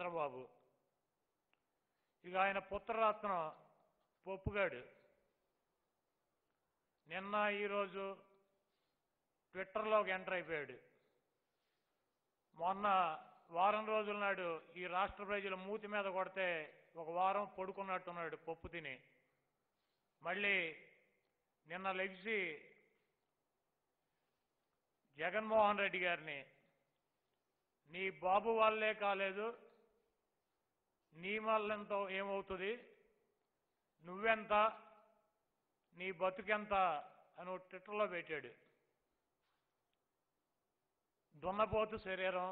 చంద్రబాబు ఇక ఆయన పుత్రరత్నం పొప్పుగాడు నిన్న ఈరోజు ట్విట్టర్లోకి ఎంటర్ అయిపోయాడు మొన్న వారం రోజుల నాడు ఈ రాష్ట్ర ప్రజల మూతి మీద కొడితే ఒక వారం పడుకున్నట్టున్నాడు పప్పు తిని మళ్ళీ నిన్న లెగిసి జగన్మోహన్ రెడ్డి గారిని నీ బాబు వాళ్ళే కాలేదు నీ వల్లంతో ఏమవుతుంది నువ్వెంత నీ బతుకెంత అని ఒక ట్విట్టర్లో పెట్టాడు దున్నపోతు శరీరం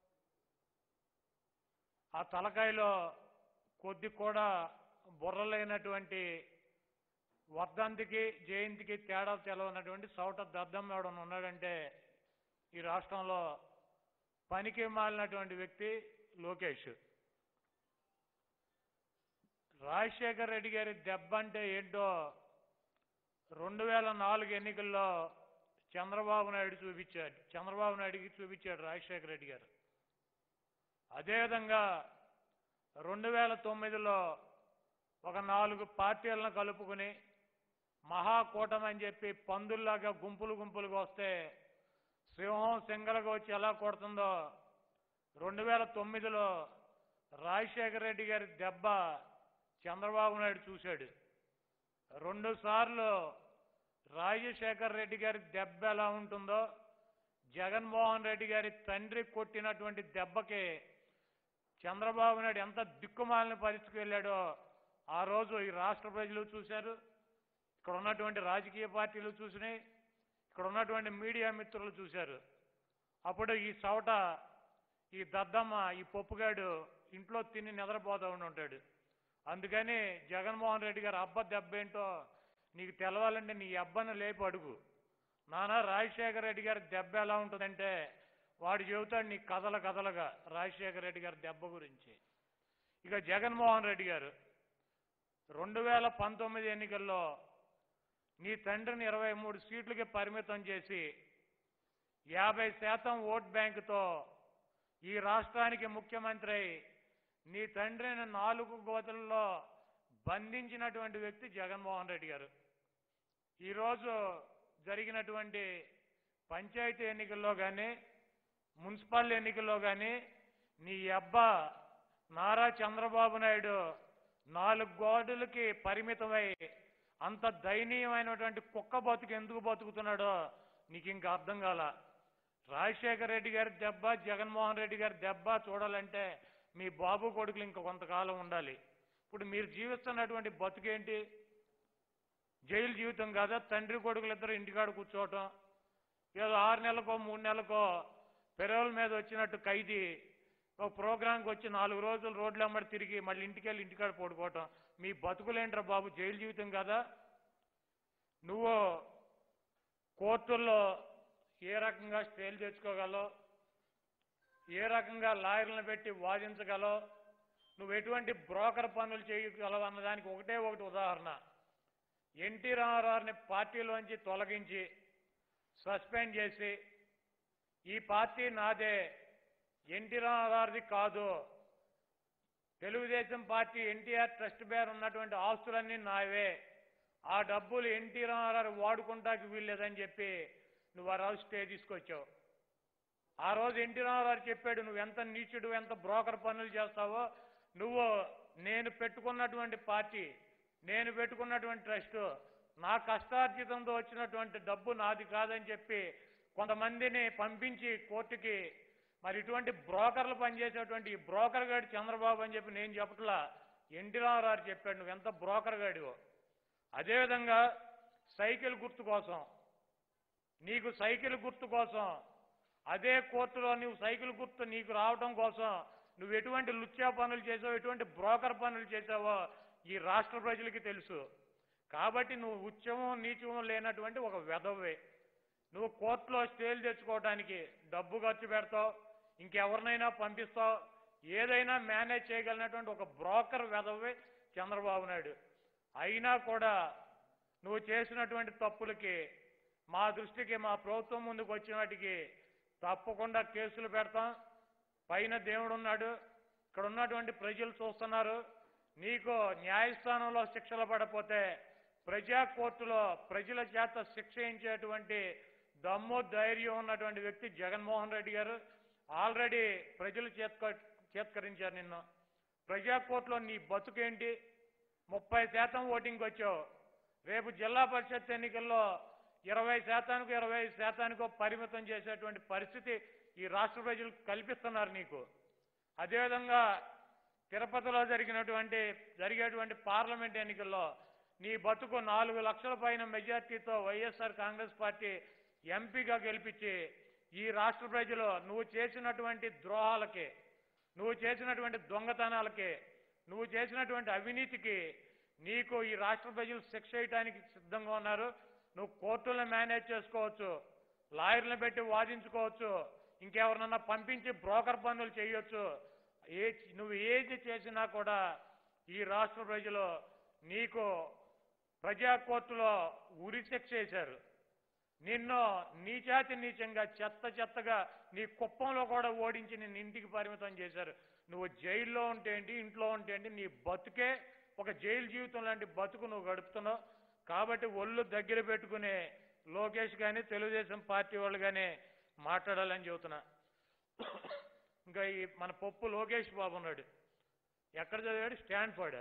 ఆ తలకాయలో కొద్ది కూడా బుర్రలేనటువంటి వర్ధంతికి జయంతికి తేడా తెలవనటువంటి సౌట దద్దం ఎవడన్నా ఉన్నాడంటే ఈ రాష్ట్రంలో పనికి మాలినటువంటి వ్యక్తి లోకేష్ రాజశేఖర్ రెడ్డి గారి దెబ్బ అంటే ఏంటో రెండు వేల నాలుగు ఎన్నికల్లో చంద్రబాబు నాయుడు చూపించాడు చంద్రబాబు నాయుడికి చూపించాడు రాజశేఖర రెడ్డి గారు అదేవిధంగా రెండు వేల తొమ్మిదిలో ఒక నాలుగు పార్టీలను కలుపుకుని మహాకూటమి అని చెప్పి పందుల్లాగా గుంపులు గుంపులుగా వస్తే సింహం సింగలుగా వచ్చి ఎలా కొడుతుందో రెండు వేల తొమ్మిదిలో రాజశేఖర రెడ్డి గారి దెబ్బ చంద్రబాబు నాయుడు చూశాడు రెండు సార్లు రాజశేఖర్ రెడ్డి గారి దెబ్బ ఎలా ఉంటుందో జగన్మోహన్ రెడ్డి గారి తండ్రి కొట్టినటువంటి దెబ్బకి చంద్రబాబు నాయుడు ఎంత దిక్కుమాలిన పరిస్థితికి వెళ్ళాడో ఆ రోజు ఈ రాష్ట్ర ప్రజలు చూశారు ఇక్కడ ఉన్నటువంటి రాజకీయ పార్టీలు చూసినాయి ఇక్కడ ఉన్నటువంటి మీడియా మిత్రులు చూశారు అప్పుడు ఈ సవట ఈ దద్దమ్మ ఈ పప్పుగాడు ఇంట్లో తిని నిద్రపోతూ ఉండి ఉంటాడు అందుకని జగన్మోహన్ రెడ్డి గారు అబ్బ దెబ్బ ఏంటో నీకు తెలవాలంటే నీ అబ్బను లేపు అడుగు నానా రాజశేఖర రెడ్డి గారి దెబ్బ ఎలా ఉంటుందంటే వాడు చెబుతాడు నీ కథల కథలుగా రాజశేఖర రెడ్డి గారి దెబ్బ గురించి ఇక జగన్మోహన్ రెడ్డి గారు రెండు వేల పంతొమ్మిది ఎన్నికల్లో నీ తండ్రిని ఇరవై మూడు సీట్లకి పరిమితం చేసి యాభై శాతం ఓట్ బ్యాంకుతో ఈ రాష్ట్రానికి ముఖ్యమంత్రి అయి నీ తండ్రిని నాలుగు గోతుల్లో బంధించినటువంటి వ్యక్తి జగన్మోహన్ రెడ్డి గారు ఈరోజు జరిగినటువంటి పంచాయతీ ఎన్నికల్లో కానీ మున్సిపల్ ఎన్నికల్లో కానీ నీ అబ్బా నారా చంద్రబాబు నాయుడు నాలుగు గోడలకి పరిమితమై అంత దయనీయమైనటువంటి కుక్క బతుకు ఎందుకు బతుకుతున్నాడో నీకు ఇంకా అర్థం కాల రాజశేఖర రెడ్డి గారి దెబ్బ జగన్మోహన్ రెడ్డి గారి దెబ్బ చూడాలంటే మీ బాబు కొడుకులు ఇంకా కొంతకాలం ఉండాలి ఇప్పుడు మీరు జీవిస్తున్నటువంటి బతుకేంటి జైలు జీవితం కాదా తండ్రి కొడుకులు ఇద్దరు ఇంటికాడ కూర్చోవటం ఏదో ఆరు నెలలకో మూడు నెలలకో పెరోల్ మీద వచ్చినట్టు ఖైదీ ఒక ప్రోగ్రాంకి వచ్చి నాలుగు రోజులు రోడ్లు అమ్మడి తిరిగి మళ్ళీ ఇంటికి వెళ్ళి ఇంటికాడ పడుకోవటం మీ బతుకులేంట్రా బాబు జైలు జీవితం కదా నువ్వు కోర్టుల్లో ఏ రకంగా స్టేలు తెచ్చుకోగలవు ఏ రకంగా లాయర్లను పెట్టి వాదించగలవు నువ్వు ఎటువంటి బ్రోకర్ పనులు చేయగలవు అన్నదానికి ఒకటే ఒకటి ఉదాహరణ ఎన్టీ రామారావుని పార్టీలోంచి తొలగించి సస్పెండ్ చేసి ఈ పార్టీ నాదే ఎన్టీ రామారావుది కాదు తెలుగుదేశం పార్టీ ఎన్టీఆర్ ట్రస్ట్ పేరు ఉన్నటువంటి ఆస్తులన్నీ నావే ఆ డబ్బులు ఎన్టీ రామారావు వాడుకుంటాకి వీల్లేదని చెప్పి నువ్వు ఆ రోజు స్టే తీసుకొచ్చావు ఆ రోజు ఎన్టీ రామారావు చెప్పాడు నువ్వు ఎంత నీచుడు ఎంత బ్రోకర్ పనులు చేస్తావో నువ్వు నేను పెట్టుకున్నటువంటి పార్టీ నేను పెట్టుకున్నటువంటి ట్రస్ట్ నా కష్టార్జితంతో వచ్చినటువంటి డబ్బు నాది కాదని చెప్పి కొంతమందిని పంపించి కోర్టుకి మరి ఇటువంటి బ్రోకర్లు పనిచేసేటువంటి ఈ బ్రోకర్ గాడి చంద్రబాబు అని చెప్పి నేను చెప్పట్లా ఎన్టీ రామారావు చెప్పాడు నువ్వు ఎంత బ్రోకర్ గాడివో అదేవిధంగా సైకిల్ గుర్తు కోసం నీకు సైకిల్ గుర్తు కోసం అదే కోర్టులో నువ్వు సైకిల్ గుర్తు నీకు రావటం కోసం నువ్వు ఎటువంటి లుచ్చా పనులు చేసావో ఎటువంటి బ్రోకర్ పనులు చేసావో ఈ రాష్ట్ర ప్రజలకి తెలుసు కాబట్టి నువ్వు ఉచ్చమం నీచమం లేనటువంటి ఒక వెధవే నువ్వు కోర్టులో స్టేలు తెచ్చుకోవడానికి డబ్బు ఖర్చు పెడతావు ఇంకెవరినైనా పంపిస్తావు ఏదైనా మేనేజ్ చేయగలిగినటువంటి ఒక బ్రోకర్ వెధవే చంద్రబాబు నాయుడు అయినా కూడా నువ్వు చేసినటువంటి తప్పులకి మా దృష్టికి మా ప్రభుత్వం ముందుకు వచ్చిన వాటికి తప్పకుండా కేసులు పెడతాం పైన దేవుడు ఉన్నాడు ఇక్కడ ఉన్నటువంటి ప్రజలు చూస్తున్నారు నీకు న్యాయస్థానంలో శిక్షలు పడపోతే ప్రజా కోర్టులో ప్రజల చేత శిక్ష వేయించేటువంటి దమ్ము ధైర్యం ఉన్నటువంటి వ్యక్తి జగన్మోహన్ రెడ్డి గారు ఆల్రెడీ ప్రజలు చేత్క చేత్కరించారు నిన్ను ప్రజా కోర్టులో నీ బతుకేంటి ముప్పై శాతం ఓటింగ్కి వచ్చావు రేపు జిల్లా పరిషత్ ఎన్నికల్లో ఇరవై శాతానికి ఇరవై ఐదు శాతానికో పరిమితం చేసేటువంటి పరిస్థితి ఈ రాష్ట్ర ప్రజలు కల్పిస్తున్నారు నీకు అదేవిధంగా తిరుపతిలో జరిగినటువంటి జరిగేటువంటి పార్లమెంట్ ఎన్నికల్లో నీ బతుకు నాలుగు లక్షల పైన మెజార్టీతో వైఎస్ఆర్ కాంగ్రెస్ పార్టీ ఎంపీగా గెలిపించి ఈ రాష్ట్ర ప్రజలు నువ్వు చేసినటువంటి ద్రోహాలకి నువ్వు చేసినటువంటి దొంగతనాలకి నువ్వు చేసినటువంటి అవినీతికి నీకు ఈ రాష్ట్ర ప్రజలు శిక్ష వేయడానికి సిద్ధంగా ఉన్నారు నువ్వు కోర్టులను మేనేజ్ చేసుకోవచ్చు లాయర్లను పెట్టి వాదించుకోవచ్చు ఇంకెవరినన్నా పంపించి బ్రోకర్ పనులు చేయొచ్చు ఏ నువ్వు ఏది చేసినా కూడా ఈ రాష్ట్ర ప్రజలు నీకు ప్రజా కోర్టులో ఉరి శిక్ష వేశారు నిన్ను నీచాతి నీచంగా చెత్త చెత్తగా నీ కుప్పంలో కూడా ఓడించి నిన్ను ఇంటికి పరిమితం చేశారు నువ్వు జైల్లో ఉంటే ఏంటి ఇంట్లో ఉంటే ఏంటి నీ బతుకే ఒక జైలు జీవితం లాంటి బతుకు నువ్వు గడుపుతున్నావు కాబట్టి ఒళ్ళు దగ్గర పెట్టుకుని లోకేష్ కానీ తెలుగుదేశం పార్టీ వాళ్ళు కానీ మాట్లాడాలని చెబుతున్నా ఇంకా ఈ మన పప్పు లోకేష్ బాబు ఉన్నాడు ఎక్కడ చదివాడు స్టాన్ఫర్డ్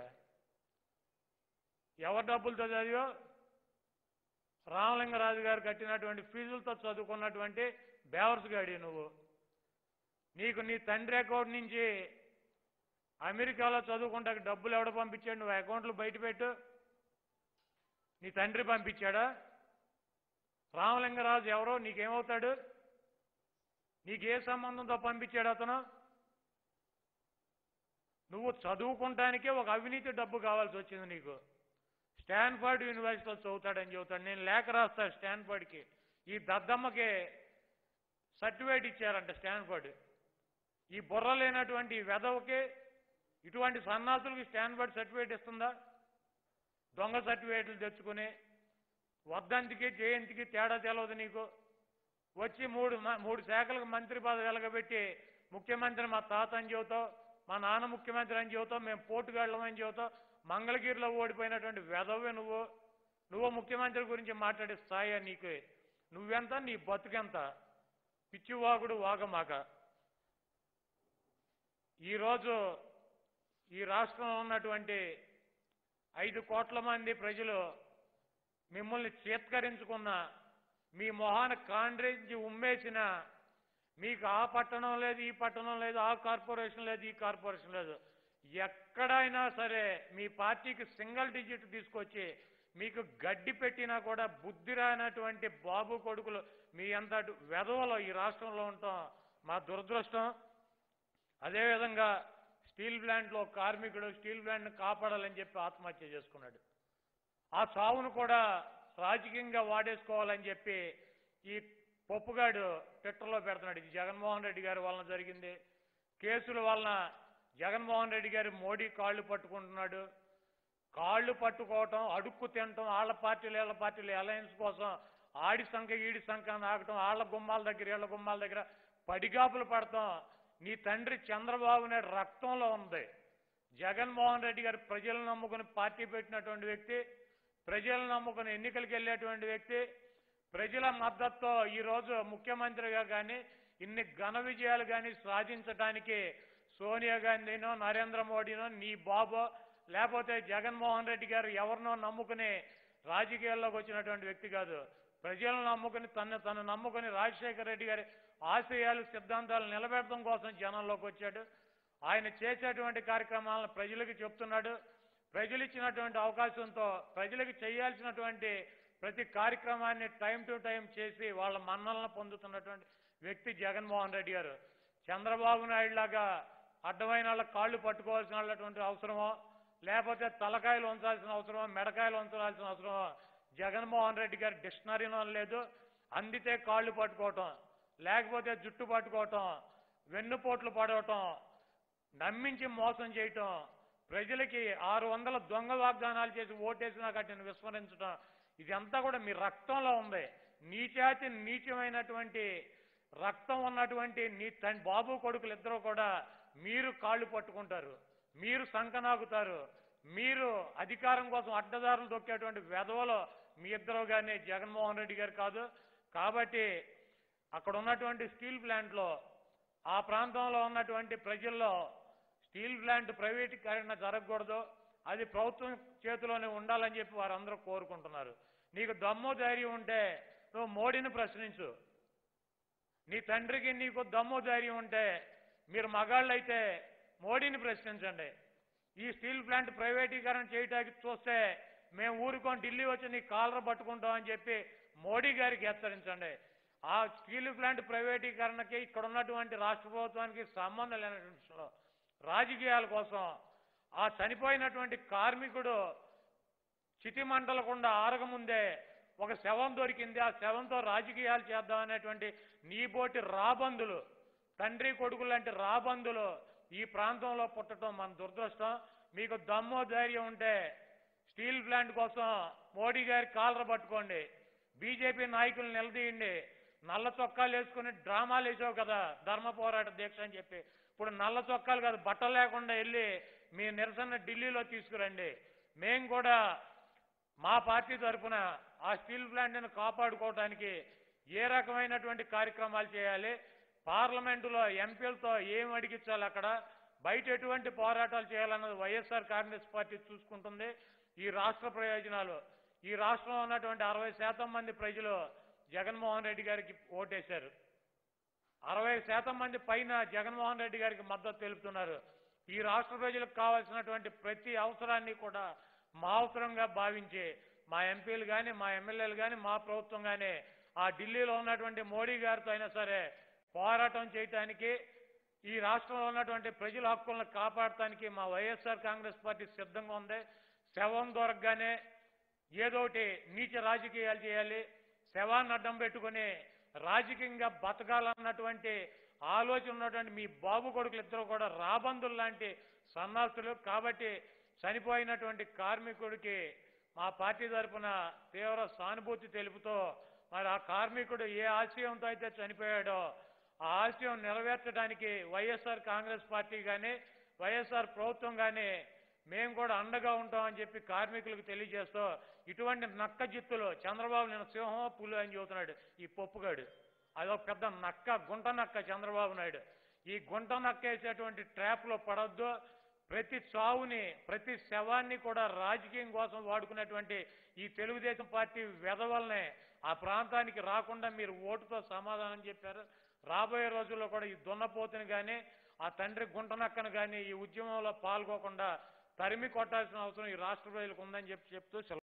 ఎవరి డబ్బులతో చదివో రామలింగరాజు గారు కట్టినటువంటి ఫీజులతో చదువుకున్నటువంటి బేవర్స్ గాడి నువ్వు నీకు నీ తండ్రి అకౌంట్ నుంచి అమెరికాలో చదువుకుంటా డబ్బులు ఎవడ పంపించాడు నువ్వు అకౌంట్లు బయట పెట్టు నీ తండ్రి పంపించాడా రామలింగరాజు ఎవరో నీకేమవుతాడు నీకు ఏ సంబంధంతో పంపించాడు అతను నువ్వు చదువుకుంటానికే ఒక అవినీతి డబ్బు కావాల్సి వచ్చింది నీకు స్టాన్ఫర్డ్ యూనివర్సిటీలో చదువుతాడని చెబుతాడు నేను లేఖ రాస్తా స్టాన్ఫర్డ్కి ఈ దద్దమ్మకి సర్టిఫికేట్ ఇచ్చారంట స్టాన్ఫర్డ్ ఈ బుర్ర లేనటువంటి ఈ వెధవకి ఇటువంటి సన్నాసులకి స్టాన్ఫర్డ్ సర్టిఫికేట్ ఇస్తుందా దొంగ సర్టిఫికేట్లు తెచ్చుకుని వర్ధంతికి జయంతికి తేడా తెలవదు నీకు వచ్చి మూడు మ- మూడు శాఖలకు మంత్రి పదవి వెలగబెట్టి ముఖ్యమంత్రి మా తాత అని చెబుతావు మా నాన్న ముఖ్యమంత్రి అని చెబుతావు మేము పోటుగాళ్ళమని చెబుతావు మంగళగిరిలో ఓడిపోయినటువంటి వెధవే నువ్వు నువ్వు ముఖ్యమంత్రి గురించి మాట్లాడే స్థాయి నీకు నువ్వెంత నీ బతుకెంత పిచ్చివాగుడు వాగమాక ఈరోజు ఈ రాష్ట్రంలో ఉన్నటువంటి ఐదు కోట్ల మంది ప్రజలు మిమ్మల్ని చేత్కరించుకున్న మీ మొహాన కాండ్రించి ఉమ్మేసిన మీకు ఆ పట్టణం లేదు ఈ పట్టణం లేదు ఆ కార్పొరేషన్ లేదు ఈ కార్పొరేషన్ లేదు ఎక్కడైనా సరే మీ పార్టీకి సింగిల్ డిజిట్ తీసుకొచ్చి మీకు గడ్డి పెట్టినా కూడా బుద్ధి రానటువంటి బాబు కొడుకులు మీ అంతటి వెధవలో ఈ రాష్ట్రంలో ఉంటాం మా దురదృష్టం అదేవిధంగా స్టీల్ ప్లాంట్లో కార్మికుడు స్టీల్ ప్లాంట్ని కాపాడాలని చెప్పి ఆత్మహత్య చేసుకున్నాడు ఆ చావును కూడా రాజకీయంగా వాడేసుకోవాలని చెప్పి ఈ పప్పుగాడు ట్విట్టర్లో పెడుతున్నాడు ఇది జగన్మోహన్ రెడ్డి గారి వలన జరిగింది కేసుల వలన జగన్మోహన్ రెడ్డి గారి మోడీ కాళ్ళు పట్టుకుంటున్నాడు కాళ్ళు పట్టుకోవటం అడుక్కు తినటం వాళ్ళ పార్టీలు వీళ్ళ పార్టీలు అలయన్స్ కోసం ఆడి సంఖ ఈడి సంఖ నాగటం వాళ్ళ గుమ్మాల దగ్గర వీళ్ళ గుమ్మాల దగ్గర పడిగాపులు పడటం నీ తండ్రి చంద్రబాబు నాయుడు రక్తంలో ఉంది జగన్మోహన్ రెడ్డి గారు ప్రజలను నమ్ముకుని పార్టీ పెట్టినటువంటి వ్యక్తి ప్రజలను నమ్ముకుని ఎన్నికలకు వెళ్ళేటువంటి వ్యక్తి ప్రజల మద్దతుతో ఈరోజు ముఖ్యమంత్రిగా కానీ ఇన్ని ఘన విజయాలు కానీ సాధించడానికి సోనియా గాంధీనో నరేంద్ర మోడీనో నీ బాబో లేకపోతే జగన్మోహన్ రెడ్డి గారు ఎవరినో నమ్ముకుని రాజకీయాల్లోకి వచ్చినటువంటి వ్యక్తి కాదు ప్రజలను నమ్ముకుని తను తను నమ్ముకుని రాజశేఖర రెడ్డి గారి ఆశయాలు సిద్ధాంతాలు నిలబెట్టడం కోసం జనంలోకి వచ్చాడు ఆయన చేసేటువంటి కార్యక్రమాలను ప్రజలకు చెప్తున్నాడు ప్రజలు ఇచ్చినటువంటి అవకాశంతో ప్రజలకు చేయాల్సినటువంటి ప్రతి కార్యక్రమాన్ని టైం టు టైం చేసి వాళ్ళ మన్నలను పొందుతున్నటువంటి వ్యక్తి జగన్మోహన్ రెడ్డి గారు చంద్రబాబు నాయుడు లాగా అడ్డమైన వాళ్ళ కాళ్ళు పట్టుకోవాల్సినటువంటి అవసరమో లేకపోతే తలకాయలు ఉంచాల్సిన అవసరమో మెడకాయలు ఉంచాల్సిన అవసరమో జగన్మోహన్ రెడ్డి గారి డిక్షనరీలో లేదు అందితే కాళ్ళు పట్టుకోవటం లేకపోతే జుట్టు పట్టుకోవటం వెన్నుపోట్లు పడవటం నమ్మించి మోసం చేయటం ప్రజలకి ఆరు వందల దొంగ వాగ్దానాలు చేసి ఓటేసినా కట్టిన విస్మరించడం ఇదంతా కూడా మీ రక్తంలో ఉంది నీచాతి నీచమైనటువంటి రక్తం ఉన్నటువంటి నీ తన్ బాబు కొడుకులు ఇద్దరు కూడా మీరు కాళ్ళు పట్టుకుంటారు మీరు సంకనాగుతారు మీరు అధికారం కోసం అడ్డదారులు తొక్కేటువంటి వెధవలో మీ ఇద్దరు కానీ జగన్మోహన్ రెడ్డి గారు కాదు కాబట్టి అక్కడ ఉన్నటువంటి స్టీల్ ప్లాంట్లో ఆ ప్రాంతంలో ఉన్నటువంటి ప్రజల్లో స్టీల్ ప్లాంట్ ప్రైవేటీకరణ జరగకూడదు అది ప్రభుత్వం చేతిలోనే ఉండాలని చెప్పి వారందరూ కోరుకుంటున్నారు నీకు దమ్ము ధైర్యం ఉంటే నువ్వు మోడీని ప్రశ్నించు నీ తండ్రికి నీకు దమ్ము ధైర్యం ఉంటే మీరు మగాళ్ళైతే మోడీని ప్రశ్నించండి ఈ స్టీల్ ప్లాంట్ ప్రైవేటీకరణ చేయడానికి చూస్తే మేము ఊరుకొని ఢిల్లీ వచ్చి నీ కాలర్ పట్టుకుంటాం అని చెప్పి మోడీ గారికి హెచ్చరించండి ఆ స్టీల్ ప్లాంట్ ప్రైవేటీకరణకి ఇక్కడ ఉన్నటువంటి రాష్ట్ర ప్రభుత్వానికి సంబంధం లేనటువంటి విషయంలో రాజకీయాల కోసం ఆ చనిపోయినటువంటి కార్మికుడు చితి మంటలకుండా ఆరగముందే ఒక శవం దొరికింది ఆ శవంతో రాజకీయాలు చేద్దామనేటువంటి నీబోటి రాబందులు తండ్రి కొడుకు లాంటి రాబందులు ఈ ప్రాంతంలో పుట్టడం మన దురదృష్టం మీకు దమ్మో ధైర్యం ఉంటే స్టీల్ ప్లాంట్ కోసం మోడీ గారి కాలర పట్టుకోండి బీజేపీ నాయకులు నిలదీయండి నల్ల చొక్కాలు వేసుకుని డ్రామాలు వేసావు కదా ధర్మ పోరాట దీక్ష అని చెప్పి ఇప్పుడు నల్ల చొక్కాలు కాదు బట్టలు లేకుండా వెళ్ళి మీ నిరసన ఢిల్లీలో తీసుకురండి మేం కూడా మా పార్టీ తరఫున ఆ స్టీల్ ప్లాంట్ను కాపాడుకోవడానికి ఏ రకమైనటువంటి కార్యక్రమాలు చేయాలి పార్లమెంటులో ఎంపీలతో ఏం అడిగించాలి అక్కడ బయట ఎటువంటి పోరాటాలు చేయాలన్నది వైఎస్ఆర్ కాంగ్రెస్ పార్టీ చూసుకుంటుంది ఈ రాష్ట్ర ప్రయోజనాలు ఈ రాష్ట్రంలో ఉన్నటువంటి అరవై శాతం మంది ప్రజలు జగన్మోహన్ రెడ్డి గారికి ఓటేశారు అరవై శాతం మంది పైన జగన్మోహన్ రెడ్డి గారికి మద్దతు తెలుపుతున్నారు ఈ రాష్ట్ర ప్రజలకు కావాల్సినటువంటి ప్రతి అవసరాన్ని కూడా మా అవసరంగా భావించి మా ఎంపీలు కానీ మా ఎమ్మెల్యేలు కానీ మా ప్రభుత్వం కానీ ఆ ఢిల్లీలో ఉన్నటువంటి మోడీ గారితో అయినా సరే పోరాటం చేయటానికి ఈ రాష్ట్రంలో ఉన్నటువంటి ప్రజల హక్కులను కాపాడటానికి మా వైఎస్ఆర్ కాంగ్రెస్ పార్టీ సిద్ధంగా ఉంది శవం దొరకగానే ఏదోటి నీచ రాజకీయాలు చేయాలి శవాన్ని అడ్డం పెట్టుకుని రాజకీయంగా బతకాలన్నటువంటి ఆలోచన ఉన్నటువంటి మీ బాబు కొడుకులు ఇద్దరు కూడా రాబందులు లాంటి సన్నాసులు కాబట్టి చనిపోయినటువంటి కార్మికుడికి మా పార్టీ తరఫున తీవ్ర సానుభూతి తెలుపుతూ మరి ఆ కార్మికుడు ఏ ఆశయంతో అయితే చనిపోయాడో ఆ ఆశయం నెరవేర్చడానికి వైఎస్ఆర్ కాంగ్రెస్ పార్టీ కానీ వైఎస్ఆర్ ప్రభుత్వం కానీ మేము కూడా అండగా ఉంటామని చెప్పి కార్మికులకు తెలియజేస్తూ ఇటువంటి నక్క జిత్తులు చంద్రబాబు నేను సింహం పులి అని చెబుతున్నాడు ఈ పప్పుగాడు అదొక పెద్ద నక్క గుంట నక్క చంద్రబాబు నాయుడు ఈ గుంట నక్క వేసేటువంటి ట్రాప్లో పడొద్దు ప్రతి చావుని ప్రతి శవాన్ని కూడా రాజకీయం కోసం వాడుకునేటువంటి ఈ తెలుగుదేశం పార్టీ వెధవల్నే ఆ ప్రాంతానికి రాకుండా మీరు ఓటుతో సమాధానం చెప్పారు రాబోయే రోజుల్లో కూడా ఈ దున్నపోతుని కానీ ఆ తండ్రి గుంటనక్కను కానీ ఈ ఉద్యమంలో పాల్గొకుండా తరిమి కొట్టాల్సిన అవసరం ఈ రాష్ట్ర ప్రజలకు ఉందని చెప్పి చెప్తూ సెలవు